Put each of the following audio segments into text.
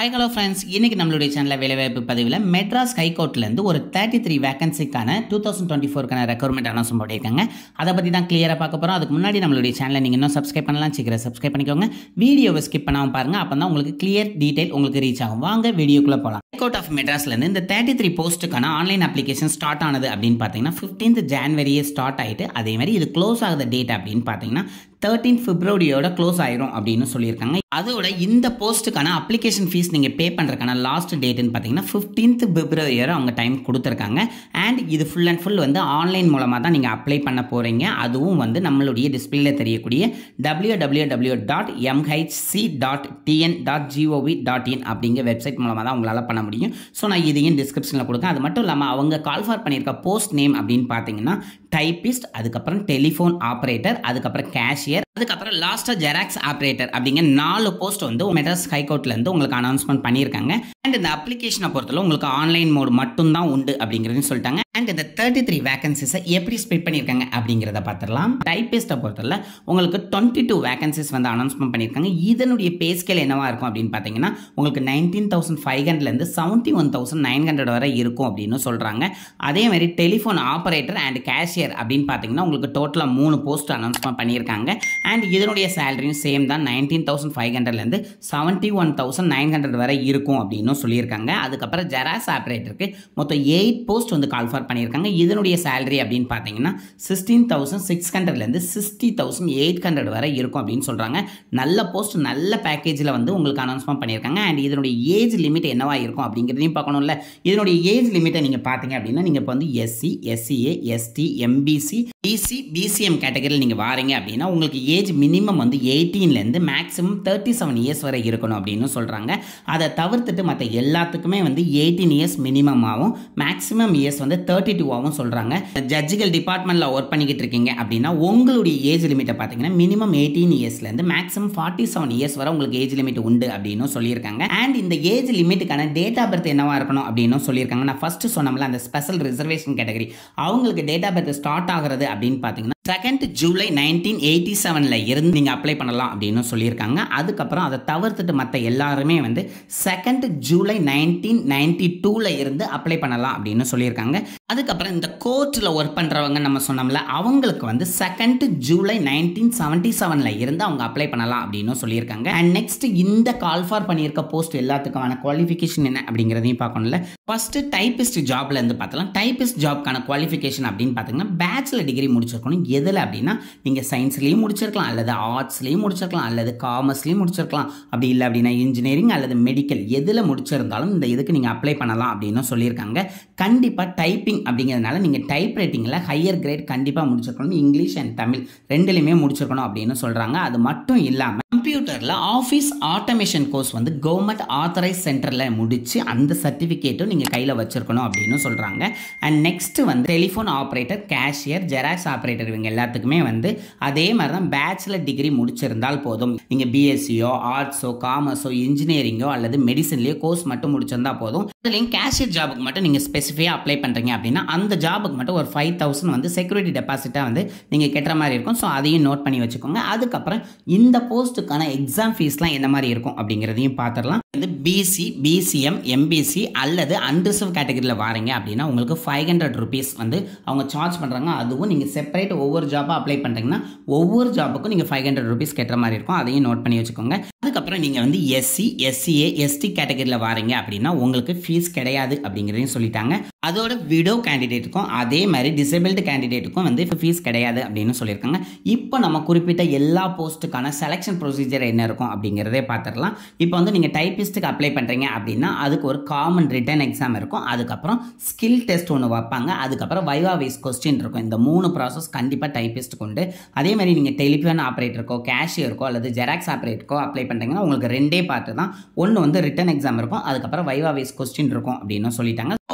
high hello friends இன்னைக்கு நம்மளுடைய சேனலில் வேலைவாய்ப்பு பதிவில் மெட்ராஸ் ஹைகோர்ட்லேருந்து ஒரு தேர்ட்டி த்ரீ வேகன்சிக்கான டூ தௌசண்ட் டுவெண்ட்டி ஃபோருக்கான ரெக்ரூட்மெண்ட் அனௌன்ஸ் பண்ணியிருக்காங்க அதை பற்றி தான் கிளியராக பார்க்க போகிறோம் அதுக்கு முன்னாடி நம்மளுடைய சேனலை நீங்கள் இன்னும் சப்ஸ்கிரைப் பண்ணலாம் சீக்கிரம் சப்ஸ்கிரைப் பண்ணிக்கோங்க வீடியோவை ஸ்கிப் பண்ணாமல் பாருங்கள் அப்போ தான் உங்களுக்கு கிளியர் டீடைல் உங்களுக்கு ரீச் ஆகும் வாங்க வீடியோக்குள்ளே போகலாம் ஹைகோர்ட் ஆஃப் மெட்ராஸ்லேருந்து இந்த தேர்ட்டி த்ரீ போஸ்ட்டுக்கான ஆன்லைன் அப்ளிகேஷன் ஸ்டார்ட் ஆனது அப்படின்னு பார்த்தீங்கன்னா ஃபிஃப்டீன்த் ஜான்வரியே ஸ்டார்ட் ஆகிட்டு அதே மாதிரி இது க்ளோஸ் ஆகுத டேட் அப்படின்னு பார்த்தீங்கன்னா தேர்ட்டீன் பிப்ரவரியோட க்ளோஸ் ஆயிரும் அப்படின்னு சொல்லியிருக்காங்க அதோட இந்த போஸ்ட்டுக்கான அப்ளிகேஷன் ஃபீஸ் நீங்கள் பே பண்ணுறதுக்கான லாஸ்ட் டேட்டுன்னு பார்த்தீங்கன்னா ஃபிஃப்டீன்த் பிப்ரவரி வரை அவங்க டைம் கொடுத்துருக்காங்க அண்ட் இது ஃபுல் அண்ட் ஃபுல் வந்து ஆன்லைன் மூலமாக தான் நீங்கள் அப்ளை பண்ண போகிறீங்க அதுவும் வந்து நம்மளுடைய டிஸ்பிளேல தெரியக்கூடிய W W W dot MHC dot TN dot GOV dot in அப்படிங்கிற வெப்சைட் மூலமாக தான் உங்களால் பண்ண முடியும் ஸோ நான் இதையும் டிஸ்கிரிப்ஷனில் கொடுக்கேன் அது மட்டும் இல்லாமல் அவங்க கால் ஃபார் பண்ணியிருக்க போஸ்ட் நேம் அப்படின்னு பார்த்தீங்கன்னா டைப்பிஸ்ட் அதுக்கப்புறம் டெலிஃபோன் ஆப்ரேட்டர் அதுக்கப்புறம் கேஷியர் அதுக்கப்புறம் லாஸ்ட்டாக ஜெராக்ஸ் ஆப்ரேட்டர் அப்படிங்கிற நாலு போஸ்ட் வந்து மெட்ராஸ் ஹைகோர்ட்லேருந்து உங்களுக்கு அனௌன்ஸ்மெண்ட் பண்ணியிருக்காங்க அண்ட் இந்த அப்ளிகேஷனை பொறுத்தவரை உங்களுக்கு ஆன்லைன் மோட் மட்டும்தான் உண்டு அப்படிங்கிறதையும் சொல்லிட்டாங்க அண்ட் இந்த தேர்ட்டி த்ரீ வேகன்சிஸை எப்படி ஸ்பிட் பண்ணியிருக்காங்க அப்படிங்கிறத பார்த்துடலாம் டைப்பிஸ்ட்டை பொறுத்தவரை உங்களுக்கு டுவெண்ட்டி டூ வேகன்சிஸ் வந்து அனௌன்ஸ்மெண்ட் பண்ணியிருக்காங்க இதனுடைய பே ஸ்கேல் என்னவா இருக்கும் அப்படின்னு பார்த்தீங்கன்னா உங்களுக்கு நைன்டீன் தௌசண்ட் ஃபைவ் ஹண்ட்ரட்லேருந்து seventy one thousand nine hundred வரை இருக்கும் அப்படின்னு சொல்கிறாங்க அதே மாதிரி டெலிஃபோன் ஆப்ரேட்டர் அண்ட் கேஷியர் அப்படின்னு பார்த்தீங்கன்னா உங்களுக்கு டோட்டலாக மூணு போஸ்ட் அனௌன்ஸ்மெண்ட் பண்ணியிருக்காங்க அண்ட் இதனுடைய சேலரியும் சேம் தான் நைன்டீன் தௌசண்ட் ஃபைவ் ஹண்ட்ரட்லேருந்து seventy one thousand nine hundred வரை இருக்கும் அப்படின்னு சொல்லியிருக்காங்க அதுக்கப்புறம் ஜெராஸ் ஆப்ரேட்டருக்கு மொத்தம் எயிட் போஸ்ட் வந்து கால் ஃபார் பண்ணியிருக்காங்க இதனுடைய சேலரி அப்படின்னு பார்த்தீங்கன்னா சிக்ஸ்டீன் தௌசண்ட் சிக்ஸ் ஹண்ட்ரட்லேருந்து சிக்ஸ்டி தௌசண்ட் எயிட் ஹண்ட்ரட் வரை இருக்கும் அப்படின்னு சொல்கிறாங்க நல்ல போஸ்ட் நல்ல பேக்கேஜில் வந்து உங்களுக்கு அனௌன்ஸ்மெண்ட் பண்ணியிருக்காங்க அண்ட் இதனுடைய ஏஜ் லிமிட் என்னவா இருக்கும் அப்படிங்கிறதையும் பார்க்கணும்ல இதனுடைய ஏஜ் லிமிட்டை நீங்கள் பார்த்தீங்க அப்படின்னா நீங்கள் இப்போ வந்து SC SCA ST MBC BC BCM கேட்டகரியில் நீங்கள் வாரீங்க அப்படின்னா உங்களுக்கு ஏஜ் மினிமம் வந்து எயிட்டீன்லேருந்து மேக்ஸிமம் தேர்ட்டி செவன் இயர்ஸ் வரை இருக்கணும் அப்படின்னு சொல்கிறாங்க அதை தவிர்த்துட்டு மற்ற எல்லாத்துக்குமே வந்து எயிட்டீன் இயர்ஸ் மினிமமாகவும் மேக்ஸிமம் இயர்ஸ் வந்து தேர்ட்டி டூவாகவும் சொல்கிறாங்க ஜட்ஜுகள் டிபார்ட்மெண்ட்டில் ஒர்க் பண்ணிக்கிட்டு இருக்கீங்க அப்படின்னா உங்களுடைய ஏஜ் லிமிட்டை பார்த்தீங்கன்னா மினிமம் எயிட்டீன் இயர்ஸ்லேருந்து மேக்ஸிமம் ஃபார்ட்டி செவன் இயர்ஸ் வரை உங்களுக்கு ஏஜ் லிமிட் உண்டு அப்படின்னு சொல்லியிருக்காங்க அண்ட் இந்த ஏஜ் லிமிட்டுக்கான டேட் ஆஃப் பர்த் என்னவா இருக்கணும் அப்படின்னு சொல்லியிருக்காங்க நான் ஃபர்ஸ்ட் சொன்னோம்ல அந்த ஸ்பெஷல் ரிசர்வேஷன் கேட்டகரி அவங்களுக்கு டேட் ஆஃப் பர்த் ஸ்டார்ட் ஆகிறது அப்படின்னு பார்த்தீங்கன்னா செகண்ட் ஜூலை நைன்டீன் எயிட்டி செவனில் இருந்து நீங்கள் அப்ளை பண்ணலாம் அப்படின்னு சொல்லியிருக்காங்க அதுக்கப்புறம் அதை தவிர்த்துட்டு மற்ற எல்லாருமே வந்து செகண்ட் ஜூலை நைன்டீன் நைன்டி டூவில் இருந்து அப்ளை பண்ணலாம் அப்படின்னு சொல்லியிருக்காங்க அதுக்கப்புறம் இந்த கோர்ட்டில் ஒர்க் பண்ணுறவங்க நம்ம சொன்னோம்ல அவங்களுக்கு வந்து செகண்ட் ஜூலை நைன்டீன் செவன்ட்டி செவனில் இருந்து அவங்க அப்ளை பண்ணலாம் அப்படின்னு சொல்லியிருக்காங்க அண்ட் நெக்ஸ்ட் இந்த கால் ஃபார் பண்ணியிருக்க போஸ்ட் எல்லாத்துக்குமான குவாலிஃபிகேஷன் என்ன அப்படிங்கிறதையும் பார்க்கணும்ல ஃபர்ஸ்ட் டைப்பிஸ்ட் ஜாப்ல இருந்து பார்த்தலாம் டைப்பிஸ்ட் ஜாப்க்கான குவாலிஃபிகேஷன் அப்படின்னு பார்த்தீங்கன்னா பேச்சுலர் டிகிரி முடிச்சிருக்கணும் எதில் அப்படின்னா நீங்கள் சயின்ஸ்லேயும் முடிச்சிருக்கலாம் அல்லது ஆர்ட்ஸ்லேயும் முடிச்சிருக்கலாம் அல்லது காமர்ஸ்லேயும் முடிச்சிருக்கலாம் அப்படி இல்லை அப்படின்னா இன்ஜினியரிங் அல்லது மெடிக்கல் எதில் முடிச்சிருந்தாலும் இந்த இதுக்கு நீங்கள் அப்ளை பண்ணலாம் அப்படின்னு சொல்லியிருக்காங்க கண்டிப்பாக டைப்பிங் அப்படிங்கிறதுனால நீங்கள் டைப் ரைட்டிங்கில் ஹையர் கிரேட் கண்டிப்பாக முடிச்சிருக்கணும் இங்கிலீஷ் அண்ட் தமிழ் ரெண்டுலையுமே முடிச்சிருக்கணும் அப்படின்னு சொல்கிறாங்க அது மட்டும் இல்லாமல் கம்ப்யூட்டரில் ஆஃபீஸ் ஆட்டோமேஷன் கோர்ஸ் வந்து கவர்மெண்ட் ஆத்தரைஸ் சென்டரில் முடித்து அந்த சர்டிஃபிகேட்டும் நீங்கள் கையில் வச்சிருக்கணும் அப்படின்னு சொல்கிறாங்க அண்ட் நெக்ஸ்ட் வந்து telephone operator cashier xerox operator இவங்க எல்லாத்துக்குமே வந்து அதே மாதிரி தான் பேச்சுலர் டிகிரி முடிச்சிருந்தால் போதும் நீங்கள் பிஎஸ்சியோ ஆர்ட்ஸோ காமர்ஸோ இன்ஜினியரிங்கோ அல்லது மெடிசன்லேயோ கோர்ஸ் மட்டும் முடிச்சிருந்தா போதும் அதுலேயும் கேஷியர் ஜாபுக்கு மட்டும் நீங்கள் ஸ்பெசிஃபிக்காக அப்ளை பண்ணுறீங்க அப்படின்னா அந்த ஜாபுக்கு மட்டும் ஒரு ஃபைவ் தௌசண்ட் வந்து செக்யூரிட்டி டெபாசிட்டாக வந்து நீங்கள் கட்டுற மாதிரி இருக்கும் ஸோ அதையும் நோட் பண்ணி வச்சுக்கோங்க அதுக்கப்புறம் இந்த போஸ்ட்டுக்கான எக்ஸாம் ஃபீஸ்லாம் என்ன மாதிரி இருக்கும் அப்படிங்கிறதையும் பார்த்துடலாம் வந்து பிசி பிசிஎம் எம்பிசி அல்லது அன்ரிசர்வ் கேட்டகரியில் வாரீங்க அப்படின்னா உங்களுக்கு ஃபைவ் ஹண்ட்ரட் ருபீஸ் வந்து அவங்க சார்ஜ் பண்ணுறாங்க அதுவும் நீங்கள் செப்பரேட் ஒவ்வொரு ஜாபாக அப்ளை பண்ணுறீங்கன்னா ஒவ்வொரு ஜாபுக்கும் நீங்கள் ஃபைவ் ஹண்ட்ரட் ருபீஸ் கட்டுற மாதிரி இருக்கும் அதையும் நோட் பண்ணி வச்சுக்கோங்க அதுக்கப்புறம் நீங்கள் வந்து எஸ்சி எஸ்சிஏ எஸ்டி கேட்டகரியில் வாரீங்க அப்படின்னா உங்களுக்கு ஃபீஸ் கிடையாது அப்படிங்கிறதையும் சொல்லிட்டாங்க அதோட விடோ கேண்டிடேட்டுக்கும் அதே மாதிரி டிசேபிள்டு கேண்டிடேட்டுக்கும் வந்து ஃபீஸ் கிடையாது அப்படின்னு சொல்லியிருக்காங்க இப்போ நம்ம குறிப்பிட்ட எல்லா போஸ்ட்டுக்கான செலெக்ஷன் ப்ரொசீஜர் என்ன இருக்கும் அப்படிங்கிறதே பார்த்துடலாம் இப்போ வந்து நீங்கள் டைப்பிஸ்ட்டுக்கு அப்ளை பண்ணுறீங்க அப்படின்னா அதுக்கு ஒரு காமன் ரிட்டன் எக்ஸாம் இருக்கும் அதுக்கப்புறம் ஸ்கில் டெஸ்ட் ஒன்று வைப்பாங்க அதுக்கப்புறம் வைவா வைஸ் கொஸ்டின் இருக்கும் இந்த மூணு ப்ராசஸ் கண்டிப்பாக டைப்பிஸ்ட்டுக்கு உண்டு அதே மாதிரி நீங்கள் டெலிஃபோன் ஆப்ரேட்டருக்கோ கேஷியருக்கோ அல்லது ஜெராக்ஸ் ஆப்ரேட்டருக்கோ அப்ளை பண்ணுறீங்கன்னா உங்களுக்கு ரெண்டே பார்ட்டு தான் ஒன்று வந்து ரிட்டன் எக்ஸாம் இருக்கும் அதுக்கப்புறம் வைவா வைஸ் கொஸ்டின் இருக்கும் அப்படின்னு சொல்லிட்டாங்க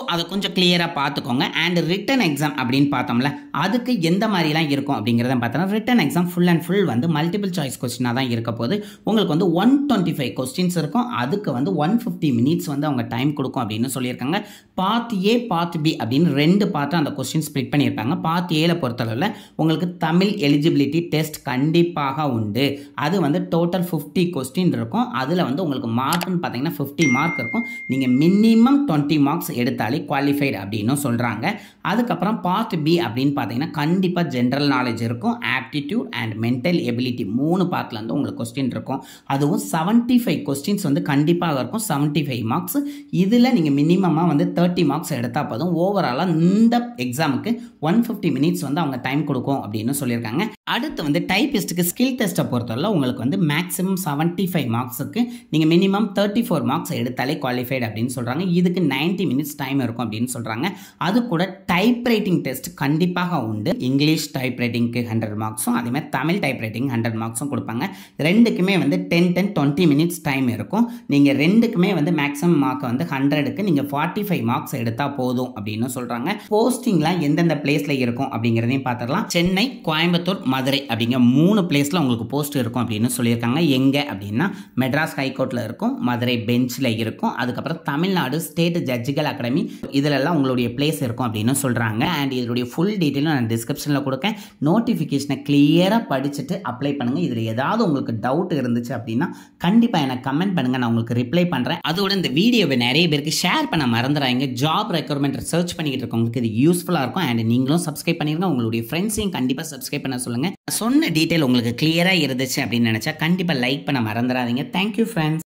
அதை கொஞ்சம் கிளியராக பார்த்துக்கோங்க அண்ட் ரிட்டன் எக்ஸாம் அப்படின்னு பார்த்தோம்ல அதுக்கு எந்த மாதிரிலாம் இருக்கும் அப்படிங்கிறத பார்த்தோம்னா written exam full and full வந்து மல்டிபிள் சாய்ஸ் கொஸ்டினாக தான் இருக்க போது உங்களுக்கு வந்து ஒன் டுவெண்ட்டி ஃபைவ் கொஸ்டின்ஸ் இருக்கும் அதுக்கு வந்து ஒன் ஃபிஃப்டி மினிட்ஸ் வந்து அவங்க டைம் கொடுக்கும் அப்படின்னு சொல்லியிருக்காங்க பார்ட் ஏ பார்ட் பி அப்படின்னு ரெண்டு பார்ட்டாக அந்த கொஸ்டின் ஸ்ப்ளிட் பண்ணியிருப்பாங்க பார்ட் ஏல பொறுத்தளவில் உங்களுக்கு தமிழ் எலிஜிபிலிட்டி டெஸ்ட் கண்டிப்பாக உண்டு அது வந்து டோட்டல் ஃபிஃப்டி கொஸ்டின் இருக்கும் அதில் வந்து உங்களுக்கு மார்க்னு பார்த்தீங்கன்னா ஃபிஃப்டி மார்க் இருக்கும் நீங்கள் மினிமம் டுவெண்ட்டி மார்க்ஸ் எடுத்தாலே குவாலிஃபைடு அப்படின்னு சொல்கிறாங்க அதுக்கப்புறம் பார்ட் பி அப்படின்னு பார்த்தீங்கன்னா கண்டிப்பாக ஜென்ரல் நாலேஜ் இருக்கும் ஆப்டிடியூட் அண்ட் மென்டல் எபிலிட்டி மூணு பார்ட்டில் வந்து உங்களுக்கு கொஸ்டின் இருக்கும் அதுவும் செவன்ட்டி ஃபைவ் கொஸ்டின்ஸ் வந்து கண்டிப்பாக இருக்கும் செவன்ட்டி ஃபைவ் மார்க்ஸ் இதில் நீங்கள் மினிமமாக வந்து தேர்ட்டி மார்க்ஸ் எடுத்தால் போதும் ஓவராலாக இந்த எக்ஸாமுக்கு ஒன் ஃபிஃப்டி மினிட்ஸ் வந்து அவங்க டைம் கொடுக்கும் அப்படின்னு சொல்லியிருக்காங்க அடுத்து வந்து டைப்பிஸ்ட்டுக்கு ஸ்கில் டெஸ்ட்டை பொறுத்தவரை உங்களுக்கு வந்து மேக்ஸிமம் செவன்ட்டி ஃபைவ் மார்க்ஸுக்கு நீங்கள் மினிமம் தேர்ட்டி ஃபோர் மார்க்ஸ் எடுத்தாலே குவாலிஃபைடு அப்படின்னு சொல்கிறாங்க இதுக்கு நைன்ட்டி மினிட்ஸ் டைம் இருக்கும் அப்படின்னு சொல்கிறாங்க அது கூட டைப் ரைட்டிங் டெஸ்ட் கண்டிப்பாக உண்டு இங்கிலீஷ் டைப் ரைட்டிங்க்கு ஹண்ட்ரட் மார்க்ஸும் அதேமாதிரி தமிழ் டைப் ரைட்டிங் ஹண்ட்ரட் மார்க்ஸும் கொடுப்பாங்க ரெண்டுக்குமே வந்து ten ten twenty minutes time இருக்கும் நீங்கள் ரெண்டுக்குமே வந்து மேக்ஸிமம் மார்க் வந்து ஹண்ட்ரடுக்கு நீங்கள் ஃபார்ட்டி ஃபைவ் மார்க்ஸ் எடுத்தால் போதும் அப்படின்னு சொல்கிறாங்க போஸ்டிங்லாம் எந்தெந்த பிளேஸில் இருக்கும் அப்படிங்கிறதையும் பார்த்துடலாம் சென்னை கோயம்புத்தூர் மதுரை அப்படிங்கிற மூணு பிளேஸில் உங்களுக்கு போஸ்ட் இருக்கும் அப்படின்னு சொல்லியிருக்காங்க எங்கே அப்படின்னா மெட்ராஸ் ஹைகோர்ட்டில் இருக்கும் மதுரை பெஞ்சில் இருக்கும் அதுக்கப்புறம் தமிழ்நாடு ஸ்டேட் ஜட்ஜிகள் அகாடமி இதிலெல்லாம் உங்களுடைய பிளேஸ் இருக்கும் அப்படின்னு சொல்கிறாங்க அண்ட் இதனுடைய ஃபுல் டீட்டெயிலும் நான் டிஸ்கிரிப்ஷனில் கொடுக்கேன் நோட்டிஃபிகேஷனை கிளியராக படிச்சுட்டு அப்ளை பண்ணுங்கள் இதில் ஏதாவது உங்களுக்கு டவுட் இருந்துச்சு அப்படின்னா கண்டிப்பாக எனக்கு கமெண்ட் பண்ணுங்கள் நான் உங்களுக்கு ரிப்ளை பண்ணுறேன் அதோட இந்த வீடியோவை நிறைய பேருக்கு ஷேர் பண்ண மறந்துடாங்க ஜாப் ரெக்யர்மெண்ட் சர்ச் பண்ணிக்கிட்டு இருக்கவங்களுக்கு இது யூஸ்ஃபுல்லாக இருக்கும் அண்ட் நீங்களும் சப்ஸ்கிரைப் பண்ணிருங்க உங்களுடைய ஃப்ரெண்ட்ஸையும் கண்டிப்பாக சப்ஸ்கிரைப் பண்ண சொல்லுங்கள் சொன்ன டீட்டெயில் உங்களுக்கு கிளியராக இருந்துச்சு அப்படின்னு நினச்சா கண்டிப்பாக லைக் பண்ண மறந்துடாதீங்க தேங்க்யூ ஃப்ரெண்ட்ஸ்